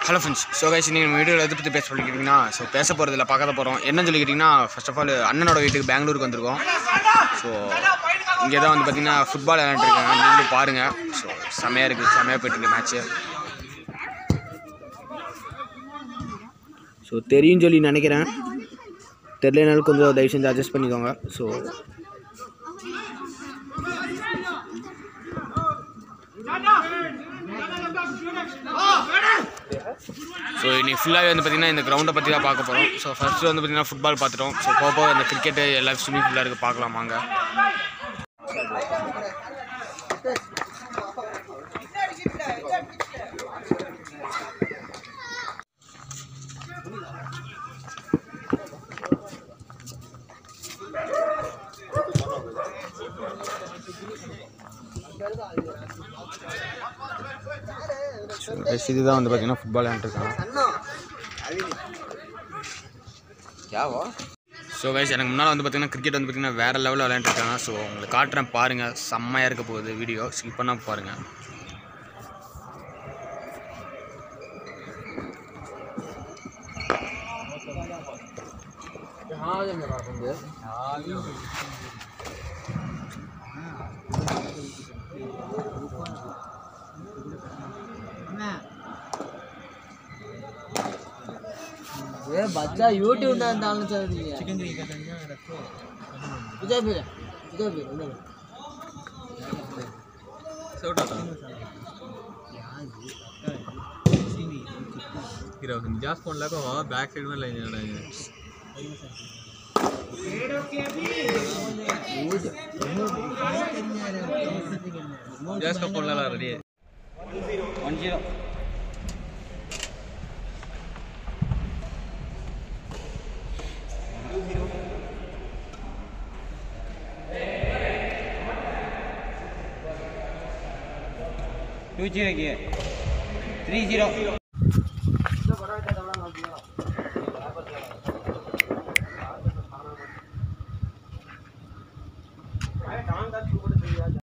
hello friends so guys நீங்கள் நம்ம வீடியோவில் எதை பற்றி பேச சொல்லிக்கிட்டிங்கன்னா ஸோ பேச போகிறதில்ல பார்க்க போகிறோம் என்னன்னு சொல்லிக்கிட்டிங்கன்னா ஃபர்ஸ்ட் ஆஃப் ஆல் அண்ணனோட வீட்டுக்கு பெங்களூருக்கு வந்திருக்கோம் ஸோ இங்கே தான் வந்து பார்த்தீங்கன்னா ஃபுட்பால் விளையாண்டுருக்காங்க நீங்களும் பாருங்கள் ஸோ செமையாக இருக்குது செமையாக போயிட்டுருக்கு மேட்ச்சு ஸோ தெரியும் சொல்லி நினைக்கிறேன் தெரியலனாலும் கொஞ்சம் தயவு செஞ்சு அட்ஜஸ்ட் பண்ணிக்கோங்க ஸோ ஸோ இன்னைக்கு ஃபுல்லாகவே வந்து பார்த்திங்கன்னா இந்த கிரவுண்டை பற்றி தான் பார்க்க போகிறோம் ஸோ ஃபஸ்ட்டு வந்து பார்த்திங்கன்னா ஃபுட்பால் பார்த்துட்டோம் ஸோ போக போக இந்த கிரிக்கெட்டு எல்லா ஸ்விம்மிங் ஃபுல்லாக இருக்குது பார்க்கலாம் வாங்க ஸோ இதுதான் வந்து பார்த்திங்கன்னா ஃபுட்பால் விளையாண்டுருக்காங்க ஸோ கைஸ் எனக்கு முன்னால் வந்து பார்த்தீங்கன்னா கிரிக்கெட் வந்து பார்த்தீங்கன்னா வேறு லெவலில் விளையாண்டுருக்காங்க ஸோ உங்களுக்கு காட்டுறேன் பாருங்கள் செம்மையாக இருக்க போகுது வீடியோ ஸ்கிப் பண்ணால் பாருங்கள் ये बच्चा यूट्यूब में डालना चाह रही है चिकन विजय भी विजय भी इधर जास्त फोन लगा हुआ बैक साइड में लेने जाना है जास्त का फोन लगा रेडी है टू जीरो की थ्री जीरो